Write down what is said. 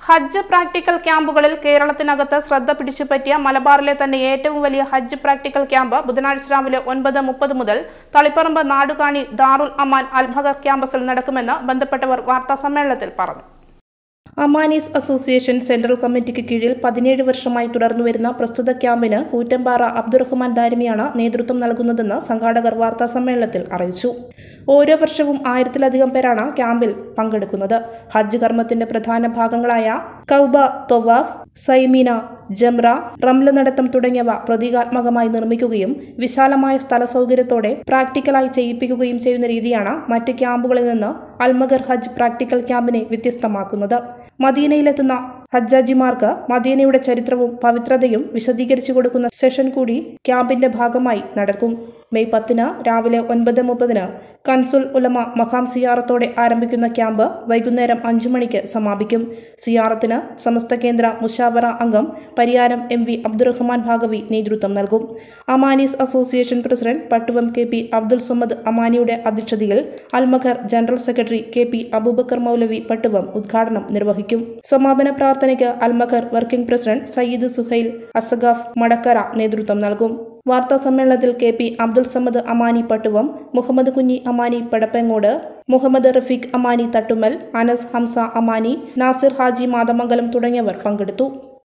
ഹജ്ജ് practical ക്യാമ്പുകളിൽ കേരളത്തിനകത്ത് ശ്രദ്ധ പിടിച്ചുപറ്റിയ മലബാറിലെ തന്നെ ഏറ്റവും വലിയ ഹജ്ജ് പ്രാക്ടിക്കൽ ക്യാമ്പ് ബുധനാഴ്ച രാവിലെ ഒൻപത് മുപ്പത് മുതൽ തളിപ്പറമ്പ് നാടുകാണി ദാറുൽ അമാൻ അൽമഗർ ക്യാമ്പസിൽ നടക്കുമെന്ന് ബന്ധപ്പെട്ടവർ വാർത്താസമ്മേളനത്തിൽ പറഞ്ഞു അമാനീസ് അസോസിയേഷൻ സെൻട്രൽ കമ്മിറ്റിക്ക് കീഴിൽ പതിനേഴ് വർഷമായി തുടർന്നുവരുന്ന പ്രസ്തുത ക്യാമ്പിന് കൂറ്റമ്പാറ അബ്ദുറഹ്മാൻ ദാരിമിയാണ് നേതൃത്വം നൽകുന്നതെന്ന് സംഘാടകർ വാർത്താസമ്മേളനത്തിൽ അറിയിച്ചു ഓരോ വർഷവും ആയിരത്തിലധികം പേരാണ് ക്യാമ്പിൽ പങ്കെടുക്കുന്നത് ഹജ്ജ് കർമ്മത്തിന്റെ പ്രധാന ഭാഗങ്ങളായ കൗബ തൊവാഫ് സൈമീന ജംറ റംല നടത്തം തുടങ്ങിയവ പ്രതീകാത്മകമായി നിർമ്മിക്കുകയും വിശാലമായ സ്ഥല സൗകര്യത്തോടെ പ്രാക്ടിക്കലായി ചെയ്യിപ്പിക്കുകയും ചെയ്യുന്ന രീതിയാണ് മറ്റ് ക്യാമ്പുകളിൽ നിന്ന് അൽമഗർ ഹജ്ജ് പ്രാക്ടിക്കൽ ക്യാമ്പിനെ വ്യത്യസ്തമാക്കുന്നത് മദീനയിലെത്തുന്ന ഹജ്ജാജിമാർക്ക് മദീനയുടെ ചരിത്രവും പവിത്രതയും വിശദീകരിച്ചു കൊടുക്കുന്ന സെഷൻ കൂടി ക്യാമ്പിന്റെ ഭാഗമായി നടക്കും മെയ് പത്തിന് രാവിലെ ഒൻപത് മുപ്പതിന് കൻസുൽ ഉലമ മഖാം സിയാറത്തോടെ ആരംഭിക്കുന്ന ക്യാമ്പ് വൈകുന്നേരം അഞ്ചു മണിക്ക് സമാപിക്കും സിയാറത്തിന് സമസ്ത കേന്ദ്ര മുഷാവറ അംഗം പരിയാരം എം വി അബ്ദുറഹ്മാൻ ഭാഗവി നേതൃത്വം നൽകും Amanis association president Pattuvam K P Abdul Samad അമാനിയുടെ അധ്യക്ഷതയിൽ Almaqar general secretary K P Abubakar Moulavi Pattuvam ഉദ്ഘാടനം നിർവഹിക്കും സമാപന പ്രാർത്ഥനയ്ക്ക് അൽമഖർ വർക്കിംഗ് പ്രസിഡന്റ് സയ്യിദ് സുഹൈൽ അസഗാഫ് മടക്കര നേതൃത്വം നൽകും വാർത്താ സമ്മേളനത്തിൽ കെ പി അബ്ദുൽ സമദ് അമാനി പട്ടുവം മുഹമ്മദ് കുഞ്ഞി അമാനി പടപ്പങ്ങോട് മുഹമ്മദ് റഫീഖ് അമാനി തട്ടുമൽ അനസ് ഹംസ അമാനി നാസിർ ഹാജി മാതമംഗലം തുടങ്ങിയവർ പങ്കെടുത്തു